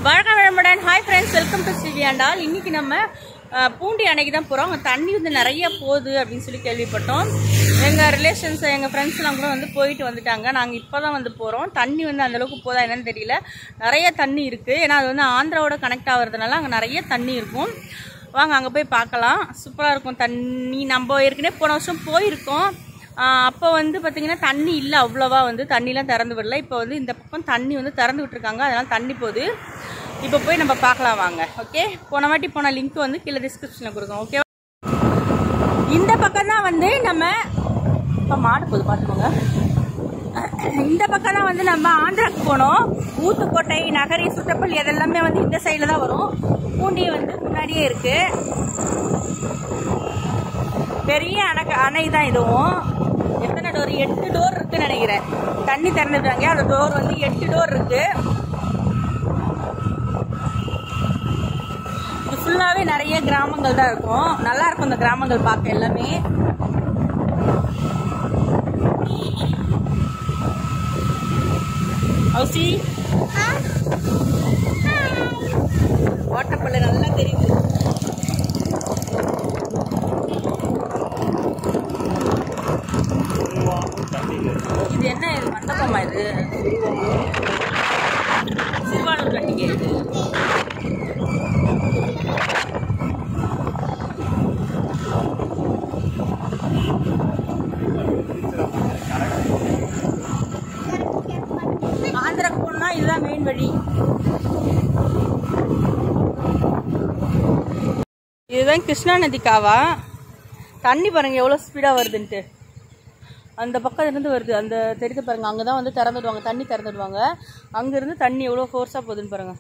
வணக்கம் வளமுடன் hi friends welcome to சிவியாண்டால் இன்னைக்கு நம்ம அஹ், பூண்டி அணைக்கு தான் போகிறோம் அங்கே தண்ணி வந்து நிறைய போகுது அப்படின்னு சொல்லி கேள்விப்பட்டோம் எங்கள் ரிலேஷன்ஸ் எங்கள் ஃப்ரெண்ட்ஸ்லாம் கூட வந்து போயிட்டு வந்துட்டாங்க நாங்கள் இப்போ தான் வந்து போகிறோம் தண்ணி வந்து அந்த அளவுக்கு போதா என்னன்னு தெரியல நிறைய தண்ணி இருக்குது ஏன்னா அது வந்து ஆந்திராவோட கனெக்ட் ஆகுறதுனால அங்கே நிறைய தண்ணி இருக்கும் வாங்க அங்கே போய் பார்க்கலாம் சூப்பராக இருக்கும் தண்ணி நம்ம ஏற்கனவே போன வருஷம் போயிருக்கோம் ஆஹ் அப்போ வந்து பார்த்தீங்கன்னா தண்ணி இல்லை அவ்வளோவா வந்து தண்ணிலாம் திறந்து விடல இப்போ வந்து இந்த பக்கம் தண்ணி வந்து திறந்து விட்டுருக்காங்க அதனால் தண்ணி போகுது இப்போ போய் நம்ம பார்க்கலாம் வாங்க ஓகே போன வாட்டி போன லிங்க் வந்து கீழே டிஸ்கிரிப்ஷனில் கொடுக்கும் ஓகே இந்த பக்கம் தான் வந்து நம்ம இப்போ மாடு போகுது பார்த்துக்கோங்க இந்த பக்கம் தான் வந்து நம்ம ஆந்திராக்கு போனோம் ஊத்துக்கோட்டை நகரி சுட்டப்பள்ளி அதெல்லாமே வந்து இந்த சைடில் தான் வரும் பூண்டி வந்து முன்னாடியே இருக்கு பெரிய அணை அணை தான் இதுவும் எத்தனை டோர் எட்டு டோர் இருக்குன்னு நினைக்கிறேன் தண்ணி திறந்துட்டாங்க அந்த டோர் வந்து எட்டு டோர் இருக்கு இது ஃபுல்லாகவே நிறைய கிராமங்கள் தான் இருக்கும் நல்லா இருக்கும் இந்த கிராமங்கள் பார்க்க எல்லாமே ஹவுசி ஓட்டப்பள்ளி நல்லா தெரியுது இது என்ன இது மண்டபமா இது சிறுவாளூர் கட்டிங்க இது ஆந்திராக்கு போகணும்னா இதுதான் மெயின் வழி இதுதான் கிருஷ்ணா நதி காவா தண்ணி பாருங்க எவ்வளோ ஸ்பீடாக வருதுன்ட்டு அந்த பக்கம் இருந்து வருது அந்த தெரியுது பாருங்க அங்கே தான் வந்து திறந்துடுவாங்க தண்ணி திறந்துடுவாங்க அங்கேருந்து தண்ணி எவ்வளோ ஃபோர்ஸாக போகுதுன்னு பாருங்க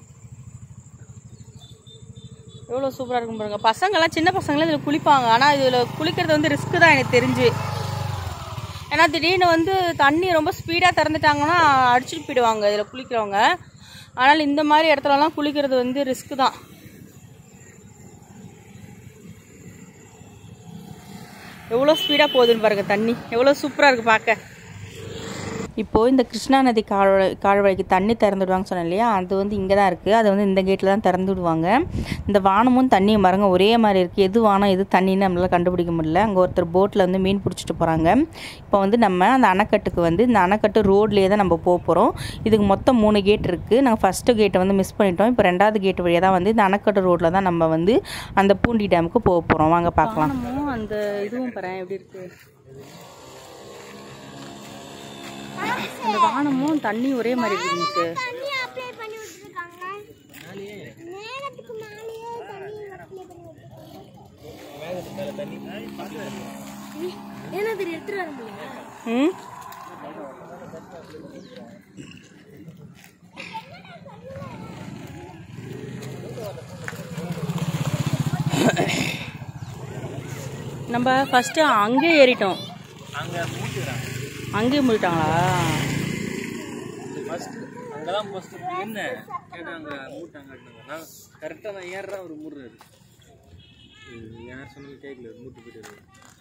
எவ்வளோ சூப்பராக இருக்கும் பாருங்க பசங்கள்லாம் சின்ன பசங்களாம் இதில் குளிப்பாங்க ஆனால் இதில் குளிக்கிறது வந்து ரிஸ்க்கு தான் எனக்கு தெரிஞ்சு ஏன்னா திடீர்னு வந்து தண்ணி ரொம்ப ஸ்பீடாக திறந்துட்டாங்கன்னா அடிச்சுட்டு போயிடுவாங்க இதில் குளிக்கிறவங்க ஆனால் இந்த மாதிரி இடத்துலலாம் குளிக்கிறது வந்து ரிஸ்க்கு தான் எவ்வளோ ஸ்பீடாக போகுதுன்னு பாருங்க தண்ணி எவ்வளோ சூப்பராக இருக்குது பார்க்க இப்போது இந்த கிருஷ்ணா நதி கால்வாய் கால்வாய்க்கு தண்ணி திறந்து விடுவாங்க சொன்னேன் இல்லையா அது வந்து இங்கே தான் இருக்குது அது வந்து இந்த கேட்டில் தான் திறந்து விடுவாங்க இந்த வானமும் தண்ணியும் பாருங்க ஒரே மாதிரி இருக்குது எது வானம் எது தண்ணின்னு நம்மளால் கண்டுபிடிக்க முடியல அங்கே ஒருத்தர் போட்டில் வந்து மீன் பிடிச்சிட்டு போகிறாங்க இப்போ வந்து நம்ம அந்த அணைக்கட்டுக்கு வந்து இந்த அணைக்கட்டு ரோட்லேயே தான் நம்ம போக போகிறோம் இதுக்கு மொத்தம் மூணு கேட் இருக்குது நாங்கள் ஃபஸ்ட்டு கேட்டை வந்து மிஸ் பண்ணிட்டோம் இப்போ ரெண்டாவது கேட் வழியாக தான் வந்து இந்த அணைக்கட்டு ரோட்டில் தான் நம்ம வந்து அந்த பூண்டி டேமுக்கு போக போகிறோம் வாங்க பார்க்கலாம் அந்த இதுவும் பாரு எப்படி இருக்குது அந்த வானமும் தண்ணி ஒரே மாதிரி இருந்துச்சு தண்ணி அப்ளை பண்ணி விட்டுருக்காங்க நேரத்துக்கு மேலேயே தண்ணி அப்ளை பண்ணி விட்டுருக்காங்க ஏன்னா தெரியும் எடுத்துட்டு வர முடியல ம் நம்ம ஃபஸ்ட்டு அங்கே ஏறிட்டோம் அங்கே மூட்டுறாங்க அங்கேயே மூடிட்டாங்களா ஃபஸ்ட்டு அங்கே தான் ஃபஸ்ட்டு என்ன கேட்டால் அங்கே மூட்டாங்க நான் கரெக்டாக நான் ஏறுறேன் அவர் மூடுறாரு ம், யார் சொன்னாலும் கேட்கல மூட்டு போயிட்டு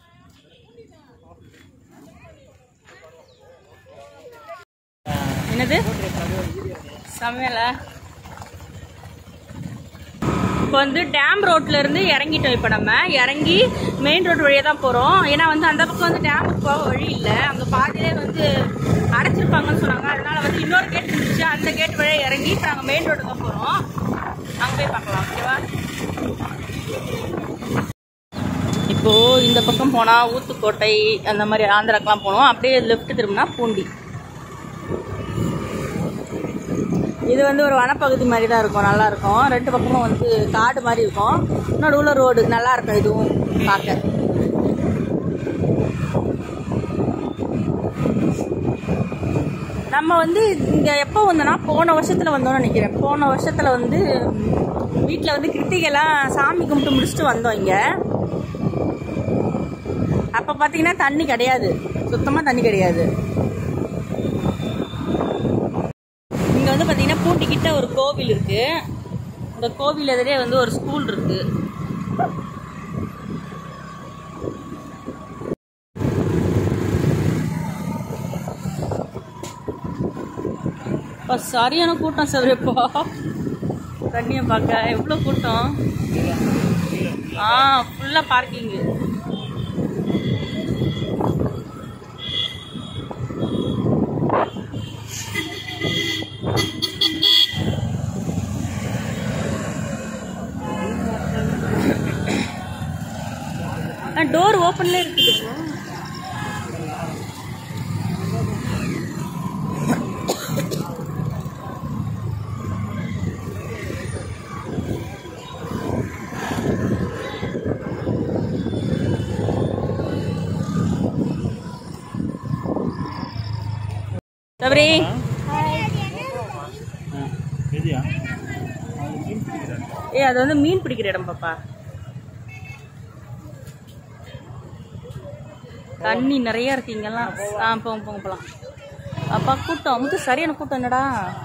என்னது சமையலா இப்போ வந்து டேம் ரோட்ல இருந்து இறங்கிட்டோம் இப்போ நம்ம இறங்கி மெயின் ரோட் வழியாக தான் போகிறோம் ஏன்னா வந்து அந்த பக்கம் வந்து டேமுக்கு போக வழி இல்லை அங்கே பாதியிலே வந்து அடைச்சிருப்பாங்கன்னு சொன்னாங்க அதனால வந்து இன்னொரு கேட் இருந்துச்சு அந்த கேட் வழியாக இறங்கி இப்போ நாங்கள் மெயின் ரோடு தான் போகிறோம் அங்கே போய் பார்க்கலாம் ஓகேவா இப்போ இந்த பக்கம் போனால் ஊத்துக்கோட்டை அந்த மாதிரி ஆந்திராக்கெலாம் போனோம் அப்படியே லெஃப்ட் திரும்பினா பூண்டி இது வந்து ஒரு வனப்பகுதி மாதிரி தான் இருக்கும் நல்லா இருக்கும் ரெண்டு பக்கமும் வந்து காடு மாதிரி இருக்கும் நடுவில் ரோடு நல்லா இருக்கும் இதுவும் பார்க்க நம்ம வந்து இங்கே எப்போ வந்தோம்னா போன வருஷத்தில் வந்தோம்னு நினைக்கிறேன் போன வருஷத்தில் வந்து வீட்டில் வந்து கிருத்திகைலாம் சாமி கும்பிட்டு முடிச்சுட்டு வந்தோம் இங்கே அப்போ பார்த்தீங்கன்னா தண்ணி கிடையாது சுத்தமாக தண்ணி கிடையாது இங்க வந்து பாத்தீங்கன்னா பூண்டி கிட்ட ஒரு கோவில் இருக்கு இந்த கோவில் எதிரே வந்து ஒரு ஸ்கூல் இருக்கு இப்போ சரியான கூட்டம் சபரிப்பா தண்ணியை பார்க்க எவ்வளோ கூட்டம் ஆ ஃபுல்லாக பார்க்கிங்கு டோர் ஓப்பன்ல இருக்குது bro. சபரி எதியா ஏ அது வந்து மீன் பிடிக்கிற இடம் பாப்பா தண்ணி நிறைய இருக்கு இங்கெல்லாம் ஆ போங்க போங்க போலாம் அப்பா கூட்டம் வந்து சரியான கூட்டம் என்னடா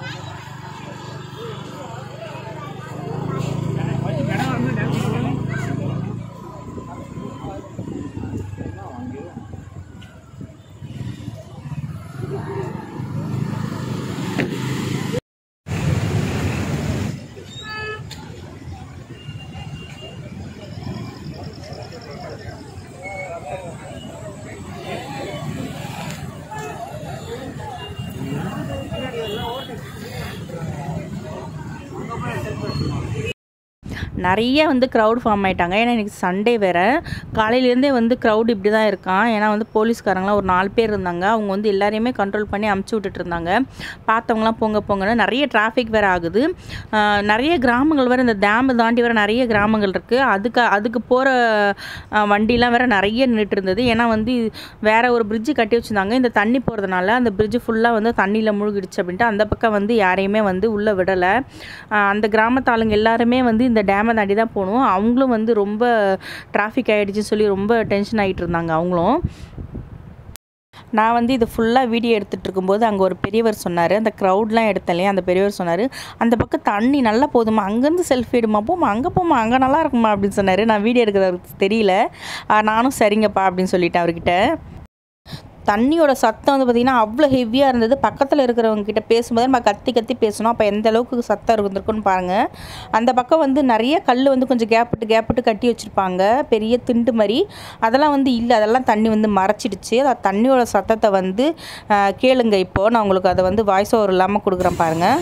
நிறைய வந்து க்ரௌட் ஃபார்ம் ஆயிட்டாங்க ஏன்னா இன்னைக்கு சண்டே வேறு காலையிலேருந்தே வந்து க்ரௌட் இப்படி தான் இருக்கான் ஏன்னா வந்து போலீஸ்காரங்களாம் ஒரு நாலு பேர் இருந்தாங்க அவங்க வந்து எல்லாரையுமே கண்ட்ரோல் பண்ணி அமுச்சு விட்டுட்டு இருந்தாங்க பார்த்தவங்களாம் பொங்க பொங்கன்னு நிறைய டிராஃபிக் வேறு ஆகுது ஆஹ் நிறைய கிராமங்கள் வேறு இந்த டேமை தாண்டி வேறு நிறைய கிராமங்கள் இருக்குது அதுக்கு அதுக்கு போகிற வண்டிலாம் வேறு நிறைய நின்றுட்டு இருந்தது ஏன்னா வந்து வேற ஒரு பிரிட்ஜு கட்டி வச்சுருந்தாங்க இந்த தண்ணி போகிறதுனால அந்த பிரிட்ஜு ஃபுல்லாக வந்து தண்ணியில் முழுகிடுச்சு அப்படின்ட்டு அந்த பக்கம் வந்து யாரையுமே வந்து உள்ளே விடலை அந்த கிராமத்து ஆளுங்க எல்லாருமே வந்து இந்த டேமை தாண்டி தான் போகணும் அவங்களும் வந்து ரொம்ப டிராஃபிக் ஆகிடுச்சின்னு சொல்லி ரொம்ப டென்ஷன் ஆகிட்டு இருந்தாங்க அவங்களும் நான் வந்து இது ஃபுல்லாக வீடியோ எடுத்துகிட்டு இருக்கும்போது அங்கே ஒரு பெரியவர் சொன்னார் அந்த க்ரௌட்லாம் எடுத்தேன் இல்லையா அந்த பெரியவர் சொன்னார் அந்த பக்கம் தண்ணி நல்லா போதுமா அங்கேருந்து செல்ஃபி எடுமா போமா அங்கே போமா அங்கே நல்லா இருக்குமா அப்படின்னு சொன்னார் நான் வீடியோ எடுக்கிறது அவருக்கு தெரியல ஆ, நானும் சரிங்கப்பா அப்படின்னு சொல்லிட்டேன் அவர்கிட்ட தண்ணியோட சத்தம் வந்து பார்த்திங்கன்னா அவ்வளோ ஹெவியாக இருந்தது பக்கத்தில் இருக்கிறவங்க கிட்ட பேசும்போது நம்ம கத்தி கத்தி பேசணும் அப்போ எந்த அளவுக்கு சத்தம் இருந்திருக்குன்னு பாருங்கள் அந்த பக்கம் வந்து நிறைய கல் வந்து கொஞ்சம் கேப் விட்டு கேப் விட்டு கட்டி வச்சுருப்பாங்க பெரிய திண்டு மாதிரி அதெல்லாம் வந்து இல்லை அதெல்லாம் தண்ணி வந்து மறைச்சிடுச்சு அது தண்ணியோட சத்தத்தை வந்து ஆஹ், கேளுங்க இப்போது நான் உங்களுக்கு அதை வந்து வாய்ஸ் ஓவர் இல்லாமல் கொடுக்குறேன் பாருங்கள்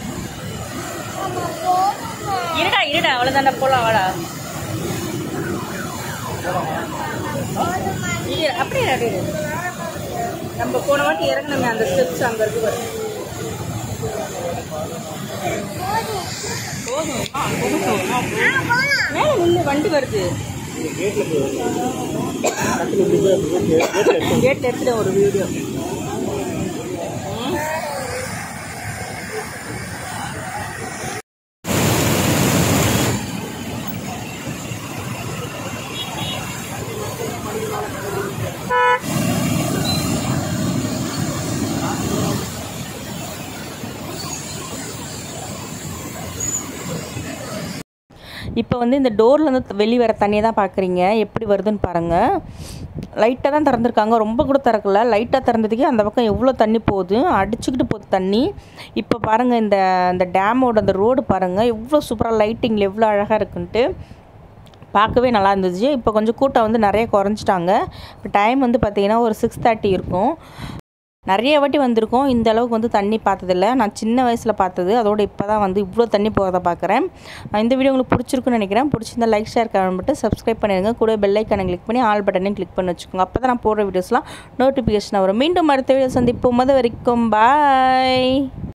இருடா இருடா அவ்வளோதானே போகலாம் வாடா இரு, அப்படியே அப்படியே இரு. நம்ம போன வாட்டி இறங்கினோமே அந்த ஸ்டெப்ஸ் அங்கே இருக்கு பாரு. போதும் ஆ, போதும். மேலே நின்று வண்டி வருது கேட்ல எடுத்துட்டு ஒரு வீடியோ இப்போ வந்து இந்த டோர்லேருந்து வெளியே வர தண்ணியை தான் பார்க்குறீங்க எப்படி வருதுன்னு பாருங்கள் லைட்டாக தான் திறந்துருக்காங்க ரொம்ப கூட திறக்கல லைட்டாக திறந்ததுக்கே அந்த பக்கம் எவ்வளோ தண்ணி போகுது அடிச்சுக்கிட்டு போகுது தண்ணி இப்போ பாருங்கள் இந்த இந்த டேமோட அந்த ரோடு பாருங்கள் எவ்வளோ சூப்பராக லைட்டிங்கில் எவ்வளோ அழகாக இருக்குன்ட்டு பார்க்கவே நல்லா இருந்துச்சு இப்போ கொஞ்சம் கூட்டம் வந்து நிறைய குறைஞ்சிட்டாங்க இப்போ டைம் வந்து பார்த்திங்கன்னா ஒரு சிக்ஸ் தேர்ட்டி இருக்கும் நிறைய வாட்டி வந்திருக்கோம் இந்த அளவுக்கு வந்து தண்ணி பார்த்ததில்ல நான் சின்ன வயசில் பார்த்தது அதோட இப்போ தான் வந்து இவ்வளோ தண்ணி போகிறத பார்க்குறேன் இந்த வீடியோ உங்களுக்கு பிடிச்சிருக்குன்னு நினைக்கிறேன் பிடிச்சிருந்தா லைக் ஷேர் கமெண்ட் மட்டும் சப்ஸ்கிரைப் பண்ணிடுங்க கூட பெல் ஐக்கானை கிளிக் பண்ணி ஆல் பட்டனையும் கிளிக் பண்ணி வச்சுக்கோங்க அப்போ தான் நான் போடுற வீடியோஸ்லாம் நோட்டிஃபிகேஷன் வரும் மீண்டும் அடுத்த வீடியோ சந்திப்போம் அது வரைக்கும் பாய்